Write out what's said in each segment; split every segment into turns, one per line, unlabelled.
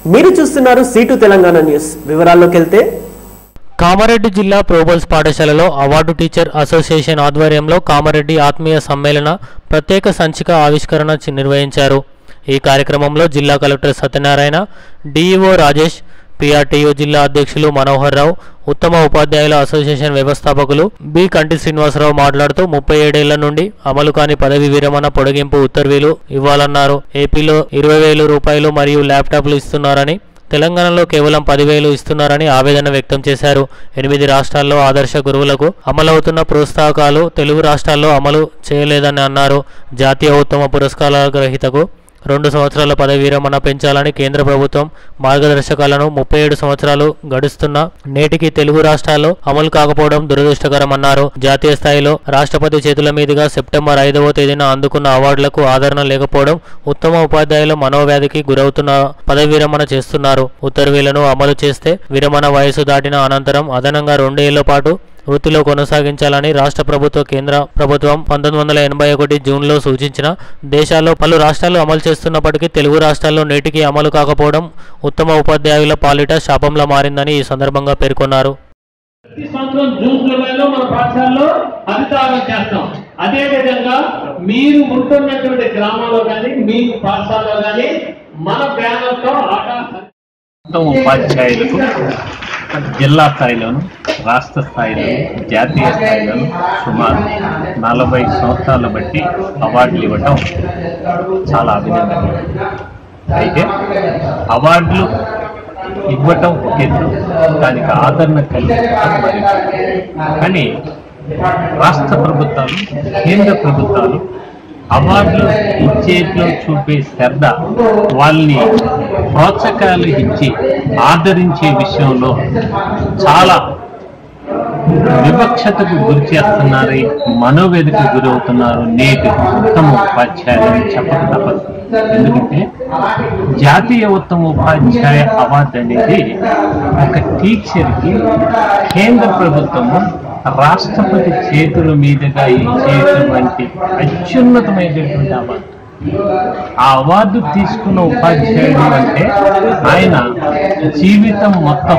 మీరు చూస్తున్నారు seat Telangana news వివరాల్లోకి వెళ్తే
కామారెడ్డి జిల్లా ప్రోబల్స్ పాఠశాలలో అవార్డు టీచర్ అసోసియేషన్ ఆధ్వర్యంలో కామారెడ్డి ఆత్మీయ సమ్మేళన ప్రత్యేక సంచిక ఆవిష్కరణ చి- నిర్వహించారు ఈ కార్యక్రమంలో జిల్లా collector Satyanarayana DEO Rajesh PRTU జిల్లా అధ్యక్షులు మనోహర్ రావు ఉత్తమ ఉపాధ్యాయుల అసోసియేషన్ వ్యవస్థాపకులు బి కంటి శ్రీనివాసరావు మాట్లాడుతూ ముప్పై ఏడేళ్ల నుండి అమలు కాని పదవి విరమణ పొడిగింపు ఉత్తర్వులు ఇవ్వాలన్నారు ఏపీలో ఇరవై వేలు రూపాయలు మరియు ల్యాప్టాప్లు ఇస్తున్నారని తెలంగాణలో కేవలం పదివేలు ఇస్తున్నారని ఆవేదన వ్యక్తం చేశారు ఎనిమిది రాష్ట్రాల్లో ఆదర్శ గురువులకు అమలవుతున్న ప్రోత్సాహకాలు తెలుగు రాష్ట్రాల్లో అమలు చేయలేదని అన్నారు జాతీయ ఉత్తమ పురస్కారాల గ్రహీతకు రెండు సంవత్సరాల పదవి విరమణ పెంచాలని కేంద్ర ప్రభుత్వం మార్గదర్శకాలను ముప్పై ఏడు సంవత్సరాలు గడుస్తున్న నేటికి తెలుగు రాష్ట్రాల్లో అమలు కాకపోవడం దురదృష్టకరమన్నారు జాతీయ స్థాయిలో రాష్ట్రపతి చేతుల మీదుగా సెప్టెంబర్ ఐదవ తేదీన అందుకున్న అవార్డులకు ఆదరణ లేకపోవడం ఉత్తమ ఉపాధ్యాయులు మనోవ్యాధికి గురవుతున్న పదవి విరమణ చేస్తున్నారు ఉత్తర్వులను అమలు చేస్తే విరమణ వయసు దాటిన అనంతరం అదనంగా రెండేళ్ల పాటు వృత్తిలో కొనసాగించాలని రాష్ట్ర ప్రభుత్వ కేంద్ర ప్రభుత్వం పంతొమ్మిది వందల ఎనభై ఒకటి జూన్లో సూచించిన దేశాల్లో పలు రాష్ట్రాలు అమలు చేస్తున్నప్పటికీ తెలుగు రాష్ట్రాల్లో నేటికి అమలు కాకపోవడం ఉత్తమ ఉపాధ్యాయుల పాలిట శాపంలా మారిందని ఈ సందర్భంగా పేర్కొన్నారు
ప్రతి సంవత్సరం జూన్ జూలైలో మన పాఠశాలలో అధికారం చేస్తాం అదే విధంగా మీరు ఉంటున్నటువంటి గ్రామంలో కానీ మీ పాఠశాలలో కానీ మన బ్యానర్తో ఆట
మొత్తం ఉపాధ్యాయులకు జిల్లా స్థాయిలోను రాష్ట్ర స్థాయిలోను జాతీయ స్థాయిలోను సుమారు నలభై సంవత్సరాల బట్టి అవార్డులు ఇవ్వటం చాలా అభినందనీయం అయితే అవార్డులు ఇవ్వటం ఒక ఎత్తు దానికి ఆదరణ కలిగించడం మరి కానీ రాష్ట్ర ప్రభుత్వాలు కేంద్ర ప్రభుత్వాలు అవార్డులు ఇచ్చేట్లో చూపే శ్రద్ధ వాళ్ళని ప్రోత్సాహాలు ఇచ్చి ఆదరించే విషయంలో చాలా వివక్షతకు గురి చేస్తున్నారు మనోవేదకు గురవుతున్నారు నేటి ఉత్తమ ఉపాధ్యాయులు చెప్పక తప్పదు ఎందుకంటే జాతీయ ఉత్తమ ఉపాధ్యాయ అవార్డు అనేది ఒక టీచర్కి కేంద్ర ప్రభుత్వము రాష్ట్రపతి చేతుల మీదుగా ఇచ్చేటువంటి అత్యున్నతమైనటువంటి అవార్డు ఆ అవార్డు తీసుకున్న ఉపాధ్యాయుడు అంటే ఆయన జీవితం మొత్తం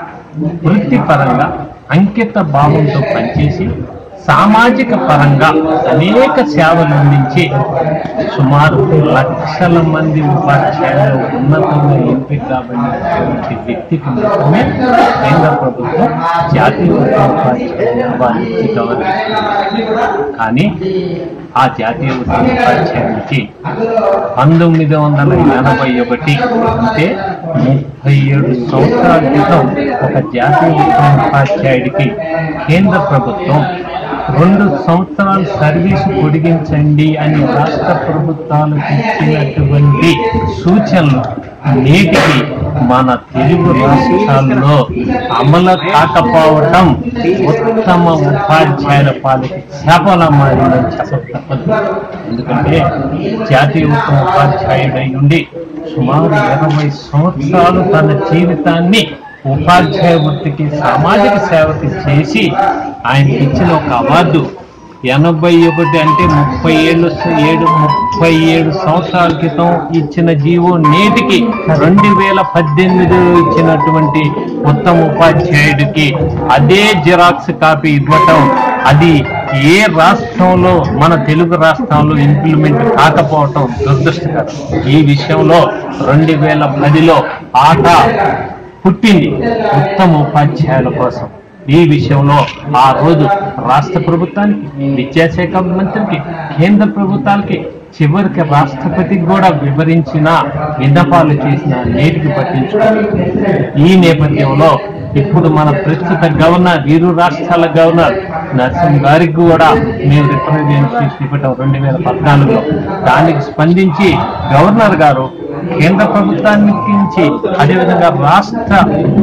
వృత్తిపరంగా అంకిత భావంతో పనిచేసి సామాజిక పరంగా అనేక సేవలు అందించి సుమారు లక్షల మంది ఉపాధ్యాయులు ఉన్నతంగా ఎంపిక కాబడినటువంటి వ్యక్తికి మాత్రమే కేంద్ర ప్రభుత్వం జాతీయ ఉపాధ్యాయులు అవార్డు ఇచ్చి గౌరవిస్తుంది కానీ ఆ జాతీయ ఉత్తమ ఉపాధ్యాయునికి పంతొమ్మిది వందల ఎనభై ఒకటి అంటే ముప్పై ఏడు సంవత్సరాల క్రితం ఒక జాతీయ ఉత్తమ ఉపాధ్యాయుడికి కేంద్ర ప్రభుత్వం రెండు సంవత్సరాలు సర్వీసు పొడిగించండి అని రాష్ట్ర ప్రభుత్వాలకు ఇచ్చినటువంటి సూచనలు నేటికి మన తెలుగు రాష్ట్రాల్లో అమలు కాకపోవటం ఉత్తమ ఉపాధ్యాయుల పాలకి శాపలా మారిందని చెప్పక తప్పదు ఎందుకంటే జాతీయ ఉత్తమ ఉపాధ్యాయుడై ఉండి సుమారు ఇరవై సంవత్సరాలు తన జీవితాన్ని ఉపాధ్యాయ వృత్తికి సామాజిక సేవకి చేసి ఆయనకి ఇచ్చిన ఒక అవార్డు ఎనభై ఒకటి అంటే ముప్పై ఏళ్ళు ఏడు ముప్పై ఏడు సంవత్సరాల క్రితం ఇచ్చిన జీవో నేటికి రెండు వేల పద్దెనిమిదిలో ఇచ్చినటువంటి ఉత్తమ ఉపాధ్యాయుడికి అదే జిరాక్స్ కాపీ ఇవ్వటం అది ఏ రాష్ట్రంలో మన తెలుగు రాష్ట్రంలో ఇంప్లిమెంట్ కాకపోవటం దురదృష్టకరం ఈ విషయంలో రెండు వేల పదిలో ఆట పుట్టింది ఉత్తమ ఉపాధ్యాయుల కోసం ఈ విషయంలో ఆ రోజు రాష్ట్ర ప్రభుత్వానికి విద్యాశాఖ మంత్రికి కేంద్ర ప్రభుత్వాలకి చివరికి రాష్ట్రపతికి కూడా వివరించిన విన్నపాలు చేసిన నేటికి పట్టించుకోవాలి ఈ నేపథ్యంలో ఇప్పుడు మన ప్రస్తుత గవర్నర్ ఇరు రాష్ట్రాల గవర్నర్ నరసింహ గారికి కూడా మేము రిప్రజెంటేషన్ ఇవ్వటం రెండు వేల పద్నాలుగులో దానికి స్పందించి గవర్నర్ గారు కేంద్ర ప్రభుత్వానికి నుంచి అదేవిధంగా రాష్ట్ర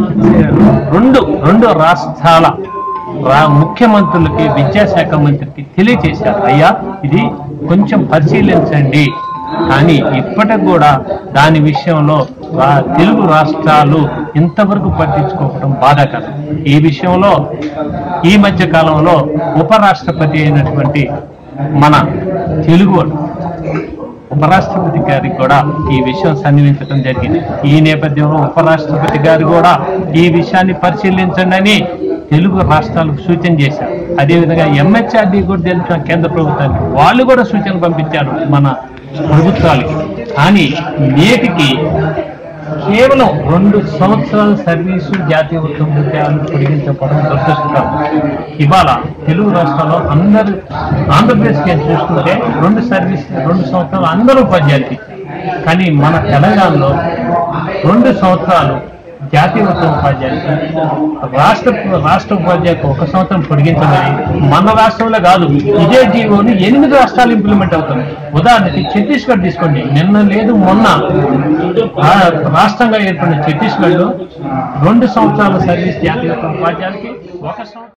రెండు రెండు రాష్ట్రాల రా- ముఖ్యమంత్రులకి విద్యాశాఖ మంత్రికి తెలియజేశారు అయ్యా ఇది కొంచెం పరిశీలించండి కానీ ఇప్పటికి కూడా దాని విషయంలో రా- తెలుగు రాష్ట్రాలు ఇంతవరకు పట్టించుకోవడం బాధాకరం ఈ విషయంలో ఈ మధ్య కాలంలో ఉపరాష్ట్రపతి అయినటువంటి మన తెలుగు ఉపరాష్ట్రపతి గారికి కూడా ఈ విషయం సన్నిహించడం జరిగింది ఈ నేపథ్యంలో ఉపరాష్ట్రపతి గారు కూడా ఈ విషయాన్ని పరిశీలించండి అని తెలుగు రాష్ట్రాలకు సూచన చేశారు అదేవిధంగా ఎంహెచ్ఆర్డి కూడా తెలిసిన కేంద్ర ప్రభుత్వానికి వాళ్ళు కూడా సూచన పంపించారు మన ప్రభుత్వాలకి కానీ నేటికి కేవలం రెండు సంవత్సరాల సర్వీసు జాతీయ ఉత్తమ ఉద్యోగాలు పొడిగించకపోవడం దురదృష్టకరం ఇవాళ తెలుగు రాష్ట్రాల్లో అందరూ ఆంధ్రప్రదేశ్ కేసు చూసుకుంటే రెండు సర్వీస్ రెండు సంవత్సరాలు అందరూ ఉపాధ్యాయులకి కానీ మన తెలంగాణలో రెండు సంవత్సరాలు జాతీయ ఉత్తమ ఉపాధ్యాయులకి రాష్ట్ర రాష్ట్ర ఉపాధ్యాయులకు ఒక సంవత్సరం పొడిగించమని మన రాష్ట్రంలో కాదు ఇదే జీవోని ఎనిమిది రాష్ట్రాలు ఇంప్లిమెంట్ అవుతుంది ఉదాహరణకి ఛత్తీస్గఢ్ తీసుకోండి నిన్న లేదు మొన్న ఆ రాష్ట్రంగా ఏర్పడిన ఛత్తీస్గఢ్ లో రెండు సంవత్సరాల సర్వీస్ జాతీయ ఉత్తమ ఉపాధ్యాయులకి ఒక సంవత్సరం